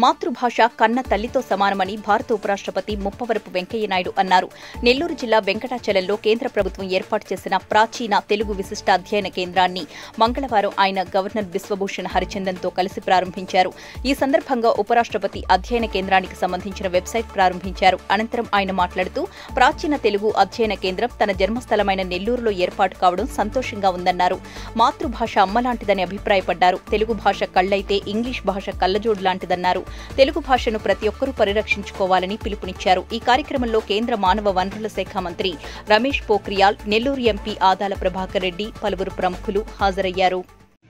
మాతృభాష కన్న తల్లితో సమానమని భారత ఉపరాష్ట్రపతి ముప్పవరపు వెంకయ్యనాయుడు అన్నారు నెల్లూరు జిల్లా వెంకటాచలంలో కేంద్ర ప్రభుత్వం ఏర్పాటు చేసిన ప్రాచీన తెలుగు విశిష్ట అధ్యయన కేంద్రాన్ని మంగళవారం ఆయన గవర్నర్ బిశ్వభూషణ్ హరిచందన్తో కలిసి ప్రారంభించారు ఈ సందర్భంగా ఉపరాష్ట్రపతి అధ్యయన కేంద్రానికి సంబంధించిన వెబ్సైట్ ప్రారంభించారు అనంతరం ఆయన మాట్లాడుతూ ప్రాచీన తెలుగు అధ్యయన కేంద్రం తన జన్మస్థలమైన నెల్లూరులో ఏర్పాటు కావడం సంతోషంగా ఉందన్నారు మాతృభాష అమ్మలాంటిదని అభిప్రాయపడ్డారు తెలుగు భాష కళ్ళైతే ఇంగ్లీష్ భాష కళ్ళజోడు లాంటిదన్నారు తెలుగు భాషను ప్రతి ఒక్కరూ పరిరక్షించుకోవాలని పిలుపునిచ్చారు ఈ కార్యక్రమంలో కేంద్ర మానవ వనరుల శాఖ మంత్రి రమేష్ పోఖ్రియాల్ నెల్లూరు ఎంపీ ఆదాల ప్రభాకర్ రెడ్డి పలువురు ప్రముఖులు హాజరయ్యారు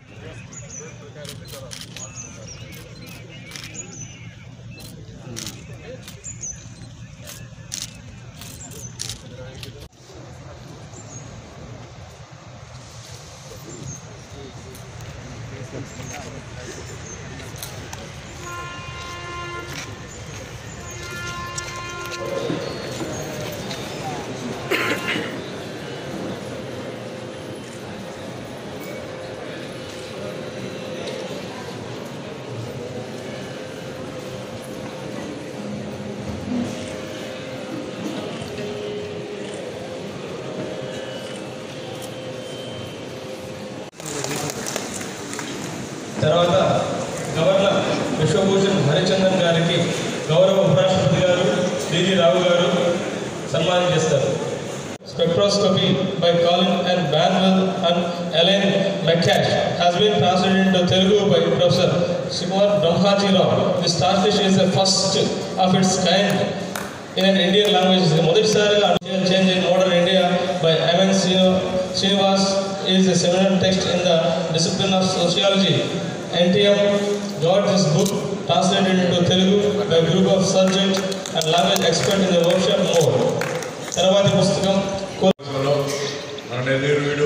తర్వాత గవర్నర్ విశ్వభూషణ్ హరిచందన్ గారికి గౌరవ ఉపరాష్ట్రపతి గారు డిజి రావు గారు సన్మానం చేస్తారు spectroscopy by Colin and Banwell and Elaine McCash has been translated into Telugu by Professor Shimar Brahmaji Rao. This translation is the first of its kind in an Indian language. ఇది మొదటిసారిగా change in modern India by M N Srinivas is a seminal text in the discipline of sociology. NTM got this book translated into Telugu by a group of subject and language expert in the workshop mode. తర్వాతి పుస్తకం కో- లో మన నెల్లూరు వీడు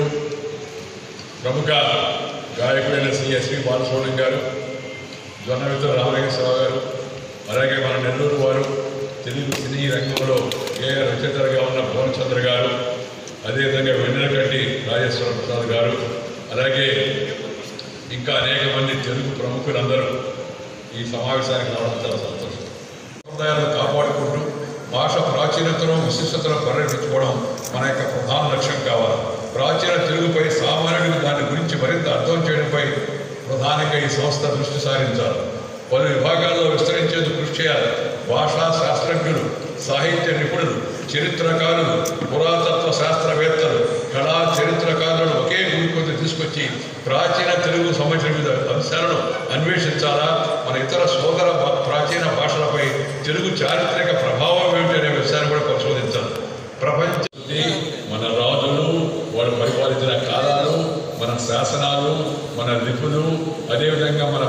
ప్రముఖ గాయకుడైన Shri SV Balasubrahmanyam గారు జొన్నవితుల రామలింగేశ్వరరావు గారు అలాగే మన నెల్లూరు వారు తెలుగు సినీ రంగంలో ఏ రచయితలుగా ఉన్న భువనచంద్ర గారు అదేవిధంగా వెన్నెలకంటి రాజేశ్వర ప్రసాద్ గారు అలాగే ఇంకా అనేక మంది తెలుగు ప్రముఖులందరూ ఈ సమావేశానికి రావడం చాలా సంతోషం సంప్రదాయాలను కాపాడుకుంటూ భాష ప్రాచీనతను విశిష్టతను పరిరక్షించుకోవడం మన యొక్క ప్రధాన లక్ష్యం కావాలి ప్రాచీన తెలుగుపై సామాన్యుడికి దాని గురించి మరింత అర్థం చేయడంపై ప్రధానంగా ఈ సంస్థ దృష్టి సారించాలి పలు విభాగాల్లో విస్తరించేందుకు కృషి చేయాలి భాషా శాస్త్రజ్ఞులు సాహిత్య నిపుణులు చరిత్రకారులు పురాతత్వ శాస్త్రవేత్తలు కళా చరిత్రకారులను ఒకే గురికొద్ది తీసుకొచ్చి ప్రాచీన తెలుగు సంబంధించిన వివిధ అంశాలను అన్వేషించాలా మన ఇతర సోదర భా- ప్రాచీన భాషలపై తెలుగు చారిత్రక ప్రభావం ఏమిటి అనే విషయాన్ని కూడా పరిశోధించాలి ప్రపంచ మన రాజులు వాళ్ళు పరిపాలించిన కాలాలు మన శాసనాలు మన లిపులు అదేవిధంగా మన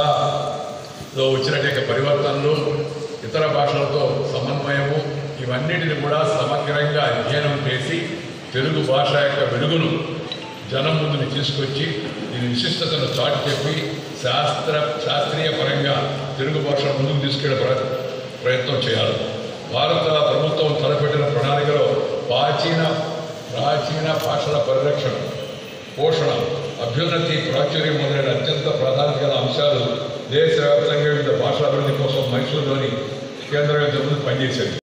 భాషలో వచ్చినటువంటి పరివర్తనలు ఇతర భాషలతో సమన్వయము ఇవన్నిటిని కూడా సమగ్రంగా అధ్యయనం చేసి తెలుగు భాష యొక్క వెలుగును జనం ముందుని తీసుకొచ్చి దీని విశిష్టతను చాటి చెప్పి శాస్త్ర శాస్త్రీయ పరంగా తెలుగు భాష ముందుకు తీసుకెళ్లే ప్ర- ప్రయత్నం చేయాలి భారత ప్రభుత్వం తలపెట్టిన ప్రణాళికలో ప్రాచీన ప్రాచీన భాషల పరిరక్షణ పోషణ అభ్యున్నతి ప్రాచుర్యం మొదలైన అత్యంత ప్రాధాన్యత గల అంశాలు దేశవ్యాప్తంగా వివిధ భాషల అభివృద్ధి కోసం మైసూరులోని కేంద్రం ఇంతకుముందు పనిచేసేది